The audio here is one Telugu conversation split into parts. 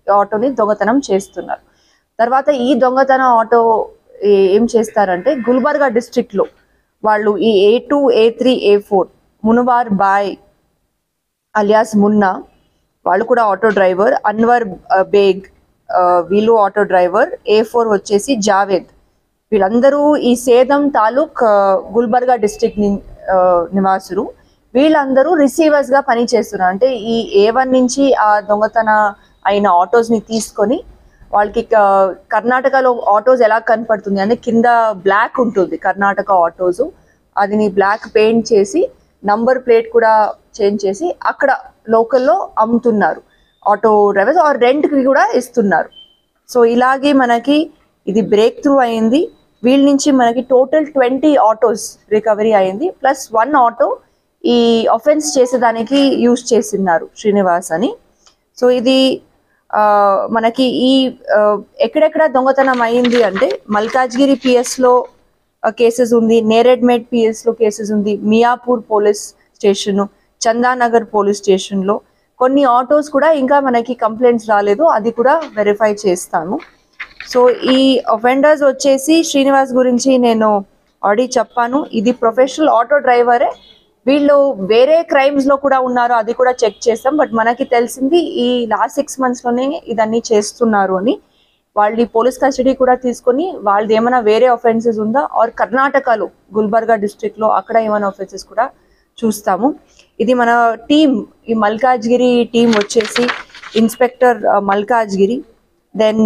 ఆటోని దొంగతనం చేస్తున్నారు తర్వాత ఈ దొంగతన ఆటో ఏ- ఏం చేస్తారంటే గుల్బర్గా district లో వాళ్ళు ఈ A two A three A four Munawar బాయ్ అలియాస్ మున్నా వాళ్ళు కూడా ఆటో డ్రైవర్ అన్వర్ ఆ, బేగ్ ఆ, వీళ్ళు ఆటో డ్రైవర్ ఏ ఫోర్ వచ్చేసి జావేద్ వీళ్ళందరూ ఈ సేదం తాలూక్ ఆ, గుల్బర్గా డిస్ట్రిక్ట్ నివాసులు వీళ్ళందరూ రిసీవర్స్ గా పని చేస్తున్నారు అంటే ఈ ఏ వన్ నుంచి ఆ దొంగతన అయిన ఆటోస్ ని తీసుకొని వాళ్ళకి ఆ, కర్ణాటకలో ఆటోస్ ఎలా కనపడుతుంది అంటే కింద బ్లాక్ ఉంటుంది కర్ణాటక ఆటోస్ అదిని బ్లాక్ పెయింట్ చేసి నంబర్ ప్లేట్ కూడా చేంజ్ చేసి అక్కడ లోకల్లో అమ్ముతున్నారు ఆటో డ్రైవర్స్ ఆర్ రెంట్కి కూడా ఇస్తున్నారు సో ఇలాగే మనకి ఇది బ్రేక్ త్రూ అయింది వీళ్ళ నుంచి మనకి టోటల్ ట్వంటీ ఆటోస్ రికవరీ అయింది ప్లస్ వన్ ఆటో ఈ అఫెన్స్ చేసేదానికి యూజ్ చేస్తున్నారు శ్రీనివాస్ అని సో ఇది ఆ, మనకి ఈ ఆ, ఎక్కడెక్కడ దొంగతనం అయింది అంటే మల్కాజ్గిరి పిఎస్ లో కేసెస్ ఉంది నేరెడ్మేడ్ పిఎస్ లో కేసెస్ ఉంది Miyapur police station Chandanagar police station లో కొన్ని ఆటోస్ కూడా ఇంకా మనకి కంప్లైంట్స్ రాలేదు అది కూడా వెరిఫై చేస్తాను సో ఈ ఒఫెండర్స్ వచ్చేసి శ్రీనివాస్ గురించి నేను ఆల్రెడీ చెప్పాను ఇది ప్రొఫెషనల్ ఆటో డ్రైవరే వీళ్ళు వేరే క్రైమ్స్ లో కూడా ఉన్నారు అది కూడా చెక్ చేస్తాం బట్ మనకి తెలిసింది ఈ లాస్ట్ సిక్స్ మంత్స్ లోనే ఇదన్నీ చేస్తున్నారు అని వాళ్ళని పోలీస్ కస్టడీ కూడా తీసుకొని వాళ్ళది ఏమైనా వేరే ఒఫెన్సెస్ ఉందా ఆర్ కర్ణాటకలో గుల్బర్గా డిస్ట్రిక్ట్ లో అక్కడ ఏమైనా ఒఫెన్సెస్ కూడా చూస్తాము ఇది మన టీం ఈ మల్కాజ్గిరి టీం వచ్చేసి inspector Malkajgiri then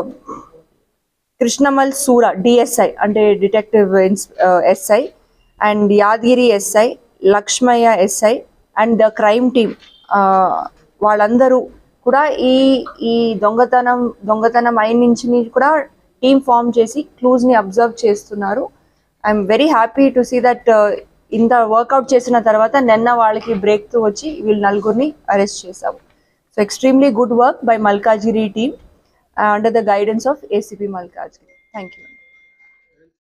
Krishnamal Sura DSI అంటే detective SI and Yadagiri SI Lakshmaiah SI and the crime team వాళ్ళందరూ కూడా ఈ ఈ దొంగతనం దొంగతనం అయిన నుంచి కూడా టీం ఫామ్ చేసి క్లూజ్ ని అబ్జర్వ్ చేస్తున్నారు I'm very happy to see that ఇంత వర్కౌట్ చేసిన తర్వాత నిన్న వాళ్ళకి బ్రేక్ తో వచ్చి వీళ్ళు నలుగురిని అరెస్ట్ చేశాము so extremely good work by Malkajgiri team under the guidance of ACP Malkajgiri thank you